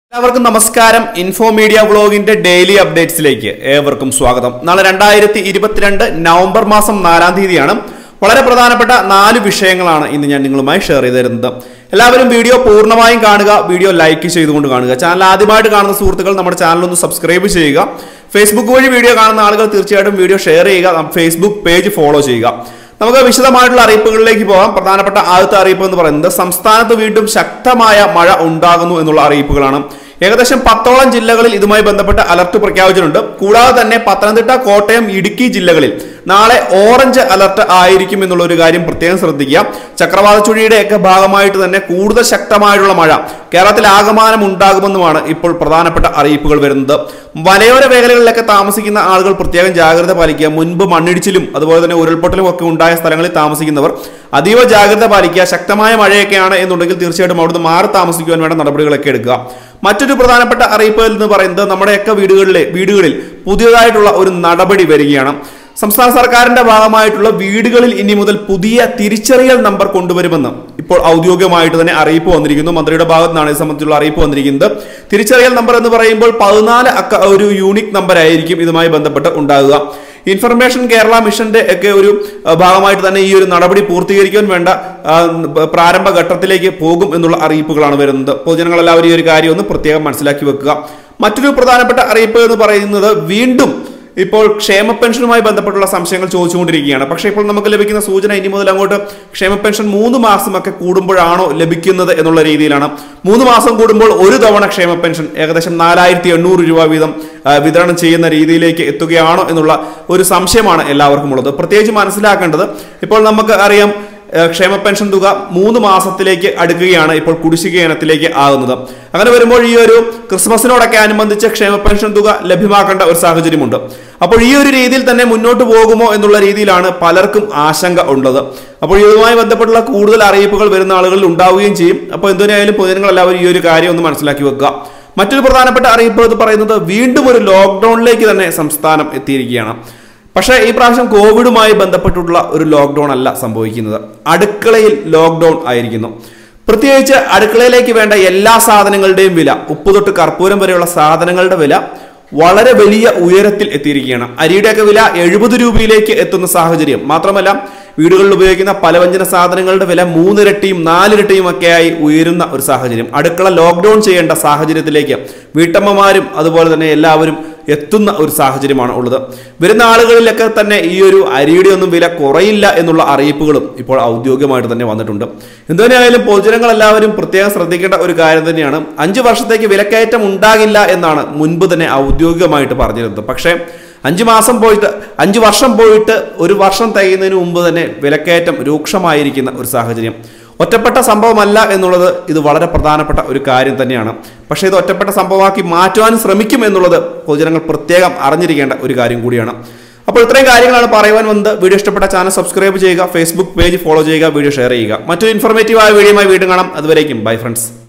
എല്ലാവർക്കും നമസ്കാരം info media വ്ളോഗിന്റെ ഡെയിലി അപ്ഡേറ്റ്സിലേക്ക് ഏവർക്കും സ്വാഗതം നാളെ രണ്ടായിരത്തി ഇരുപത്തിരണ്ട് നവംബർ മാസം നാലാം തീയതിയാണ് വളരെ പ്രധാനപ്പെട്ട നാല് വിഷയങ്ങളാണ് ഇന്ന് ഞാൻ നിങ്ങളുമായി ഷെയർ ചെയ്ത് തരുന്നത് എല്ലാവരും വീഡിയോ പൂർണ്ണമായും കാണുക വീഡിയോ ലൈക്ക് ചെയ്തുകൊണ്ട് കാണുക ചാനൽ ആദ്യമായിട്ട് കാണുന്ന സുഹൃത്തുക്കൾ നമ്മുടെ ചാനൽ ഒന്ന് സബ്സ്ക്രൈബ് ചെയ്യുക ഫേസ്ബുക്ക് വഴി വീഡിയോ കാണുന്ന ആളുകൾ തീർച്ചയായിട്ടും വീഡിയോ ഷെയർ ചെയ്യുക ഫേസ്ബുക്ക് പേജ് ഫോളോ ചെയ്യുക നമുക്ക് വിശദമായിട്ടുള്ള അറിയിപ്പുകളിലേക്ക് പോകാം പ്രധാനപ്പെട്ട ആദ്യത്തെ അറിയിപ്പ് എന്ന് പറയുന്നത് സംസ്ഥാനത്ത് വീണ്ടും ശക്തമായ മഴ ഉണ്ടാകുന്നു എന്നുള്ള അറിയിപ്പുകളാണ് ഏകദേശം പത്തോളം ജില്ലകളിൽ ഇതുമായി ബന്ധപ്പെട്ട് അലർട്ട് പ്രഖ്യാപിച്ചിട്ടുണ്ട് കൂടാതെ തന്നെ പത്തനംതിട്ട കോട്ടയം ഇടുക്കി ജില്ലകളിൽ നാളെ ഓറഞ്ച് അലർട്ട് ആയിരിക്കും എന്നുള്ള ഒരു കാര്യം പ്രത്യേകം ശ്രദ്ധിക്കുക ചക്രവാത ചുഴിയുടെ ഒക്കെ ഭാഗമായിട്ട് തന്നെ കൂടുതൽ ശക്തമായിട്ടുള്ള മഴ കേരളത്തിൽ ആകമാനം ഉണ്ടാകുമെന്നുമാണ് ഇപ്പോൾ പ്രധാനപ്പെട്ട അറിയിപ്പുകൾ വരുന്നത് മലയോര മേഖലകളിലൊക്കെ താമസിക്കുന്ന ആളുകൾ പ്രത്യേകം ജാഗ്രത പാലിക്കുക മുൻപ് മണ്ണിടിച്ചിലും അതുപോലെ തന്നെ ഉരുൾപൊട്ടലും ഒക്കെ ഉണ്ടായ സ്ഥലങ്ങളിൽ താമസിക്കുന്നവർ അതീവ ജാഗ്രത പാലിക്കുക ശക്തമായ മഴയൊക്കെയാണ് എന്നുണ്ടെങ്കിൽ തീർച്ചയായിട്ടും അവിടുന്ന് മാറി താമസിക്കുവാൻ വേണ്ട നടപടികളൊക്കെ എടുക്കുക മറ്റൊരു പ്രധാനപ്പെട്ട അറിയിപ്പ് എന്ന് പറയുന്നത് നമ്മുടെയൊക്കെ വീടുകളിലെ വീടുകളിൽ പുതിയതായിട്ടുള്ള ഒരു നടപടി വരികയാണ് സംസ്ഥാന സർക്കാരിന്റെ ഭാഗമായിട്ടുള്ള വീടുകളിൽ ഇനി മുതൽ പുതിയ തിരിച്ചറിയൽ നമ്പർ കൊണ്ടുവരുമെന്ന് ഇപ്പോൾ ഔദ്യോഗികമായിട്ട് തന്നെ അറിയിപ്പ് വന്നിരിക്കുന്നു മന്ത്രിയുടെ ഭാഗത്തു നിന്നാണ് ഇത് സംബന്ധിച്ചുള്ള അറിയിപ്പ് വന്നിരിക്കുന്നത് തിരിച്ചറിയൽ നമ്പർ എന്ന് പറയുമ്പോൾ പതിനാല് അക്ക ഒരു യൂണിക് നമ്പർ ആയിരിക്കും ഇതുമായി ബന്ധപ്പെട്ട് ഉണ്ടാകുക ഇൻഫർമേഷൻ കേരള മിഷന്റെ ഒക്കെ ഒരു അഹ്, ഭാഗമായിട്ട് തന്നെ ഈ ഒരു നടപടി പൂർത്തീകരിക്കാൻ വേണ്ട ആ, പ്രാരംഭ ഘട്ടത്തിലേക്ക് പോകും എന്നുള്ള അറിയിപ്പുകളാണ് വരുന്നത് പൊതുജനങ്ങൾ എല്ലാവരും ഈ ഒരു കാര്യം ഒന്ന് പ്രത്യേകം മനസ്സിലാക്കി വെക്കുക മറ്റൊരു പ്രധാനപ്പെട്ട അറിയിപ്പ് എന്ന് പറയുന്നത് വീണ്ടും ഇപ്പോൾ ക്ഷേമ പെൻഷനുമായി ബന്ധപ്പെട്ടുള്ള സംശയങ്ങൾ ചോദിച്ചുകൊണ്ടിരിക്കുകയാണ് പക്ഷേ ഇപ്പോൾ നമുക്ക് ലഭിക്കുന്ന സൂചന ഇനി മുതൽ അങ്ങോട്ട് ക്ഷേമ പെൻഷൻ മൂന്ന് മാസമൊക്കെ കൂടുമ്പോഴാണോ ലഭിക്കുന്നത് എന്നുള്ള രീതിയിലാണ് മൂന്ന് മാസം കൂടുമ്പോൾ ഒരു തവണ ക്ഷേമ പെൻഷൻ ഏകദേശം നാലായിരത്തി എണ്ണൂറ് രൂപ വീതം ആ, വിതരണം ചെയ്യുന്ന രീതിയിലേക്ക് എത്തുകയാണോ എന്നുള്ള ഒരു സംശയമാണ് എല്ലാവർക്കും ഉള്ളത് പ്രത്യേകിച്ച് മനസ്സിലാക്കേണ്ടത് ഇപ്പോൾ നമുക്ക് അറിയാം ഏഹ് ക്ഷേമ പെൻഷൻ തുക മൂന്ന് മാസത്തിലേക്ക് അടുക്കുകയാണ് ഇപ്പോൾ കുടിശ്ശിക ഇനത്തിലേക്ക് ആകുന്നത് അങ്ങനെ വരുമ്പോൾ ഈ ഒരു ക്രിസ്മസിനോടൊക്കെ അനുബന്ധിച്ച് ക്ഷേമ പെൻഷൻ തുക ലഭ്യമാക്കേണ്ട ഒരു സാഹചര്യമുണ്ട് അപ്പോൾ ഈ ഒരു രീതിയിൽ തന്നെ മുന്നോട്ട് പോകുമോ എന്നുള്ള രീതിയിലാണ് പലർക്കും ആശങ്ക ഉള്ളത് അപ്പോൾ ഇതുമായി ബന്ധപ്പെട്ടുള്ള കൂടുതൽ അറിയിപ്പുകൾ വരുന്ന ആളുകളിൽ ഉണ്ടാവുകയും ചെയ്യും അപ്പോൾ എന്തിനായാലും പൊതുജനങ്ങൾ എല്ലാവരും ഈ ഒരു കാര്യം ഒന്ന് മനസ്സിലാക്കി വെക്കുക മറ്റൊരു പ്രധാനപ്പെട്ട അറിയിപ്പ് എന്ന് പറയുന്നത് വീണ്ടും ഒരു ലോക്ക്ഡൌണിലേക്ക് തന്നെ സംസ്ഥാനം എത്തിയിരിക്കുകയാണ് പക്ഷേ ഈ പ്രാവശ്യം കോവിഡുമായി ബന്ധപ്പെട്ടിട്ടുള്ള ഒരു ലോക്ക്ഡൌൺ അല്ല സംഭവിക്കുന്നത് അടുക്കളയിൽ ലോക്ക്ഡൌൺ ആയിരിക്കുന്നു പ്രത്യേകിച്ച് അടുക്കളയിലേക്ക് വേണ്ട എല്ലാ സാധനങ്ങളുടെയും വില ഉപ്പ് തൊട്ട് കർപ്പൂരം വരെയുള്ള സാധനങ്ങളുടെ വില വളരെ വലിയ ഉയരത്തിൽ എത്തിയിരിക്കുകയാണ് അരിയുടെയൊക്കെ വില എഴുപത് രൂപയിലേക്ക് എത്തുന്ന സാഹചര്യം മാത്രമല്ല വീടുകളിൽ ഉപയോഗിക്കുന്ന പലവ്യഞ്ജന സാധനങ്ങളുടെ വില മൂന്നിരട്ടിയും നാലിരട്ടിയും ഒക്കെയായി ഉയരുന്ന ഒരു സാഹചര്യം അടുക്കള ലോക്ക്ഡൌൺ ചെയ്യേണ്ട സാഹചര്യത്തിലേക്ക് വീട്ടമ്മമാരും അതുപോലെ തന്നെ എല്ലാവരും എത്തുന്ന ഒരു സാഹചര്യമാണ് ഉള്ളത് വരുന്ന ആളുകളിലൊക്കെ തന്നെ ഈ ഒരു അരിയുടെ ഒന്നും വില കുറയില്ല എന്നുള്ള അറിയിപ്പുകളും ഇപ്പോൾ ഔദ്യോഗികമായിട്ട് തന്നെ വന്നിട്ടുണ്ട് എന്തുതന്നെയായാലും പൊതുജനങ്ങൾ എല്ലാവരും പ്രത്യേകം ശ്രദ്ധിക്കേണ്ട ഒരു കാര്യം തന്നെയാണ് അഞ്ച് വർഷത്തേക്ക് വിലക്കയറ്റം ഉണ്ടാകില്ല എന്നാണ് മുൻപ് തന്നെ ഔദ്യോഗികമായിട്ട് പറഞ്ഞിരുന്നത് പക്ഷേ അഞ്ച് മാസം പോയിട്ട് അഞ്ച് വർഷം പോയിട്ട് ഒരു വർഷം തികയുന്നതിന് മുമ്പ് തന്നെ വിലക്കയറ്റം രൂക്ഷമായിരിക്കുന്ന ഒരു സാഹചര്യം ഒറ്റപ്പെട്ട സംഭവമല്ല എന്നുള്ളത് ഇത് വളരെ പ്രധാനപ്പെട്ട ഒരു കാര്യം തന്നെയാണ് പക്ഷേ ഇത് ഒറ്റപ്പെട്ട സംഭവമാക്കി മാറ്റുവാനും ശ്രമിക്കും എന്നുള്ളത് പൊതുജനങ്ങൾ പ്രത്യേകം അറിഞ്ഞിരിക്കേണ്ട ഒരു കാര്യം കൂടിയാണ് അപ്പോൾ ഇത്രയും കാര്യങ്ങളാണ് പറയുവാൻ വന്നത് വീഡിയോ ഇഷ്ടപ്പെട്ട ചാനൽ സബ്സ്ക്രൈബ് ചെയ്യുക ഫേസ്ബുക്ക് പേജ് ഫോളോ ചെയ്യുക വീഡിയോ ഷെയർ ചെയ്യുക മറ്റൊരു ഇൻഫോർമേറ്റീവായ വീഡിയോയുമായി വീണ്ടും കാണാം അതുവരേക്കും ബൈ ഫ്രണ്ട്സ്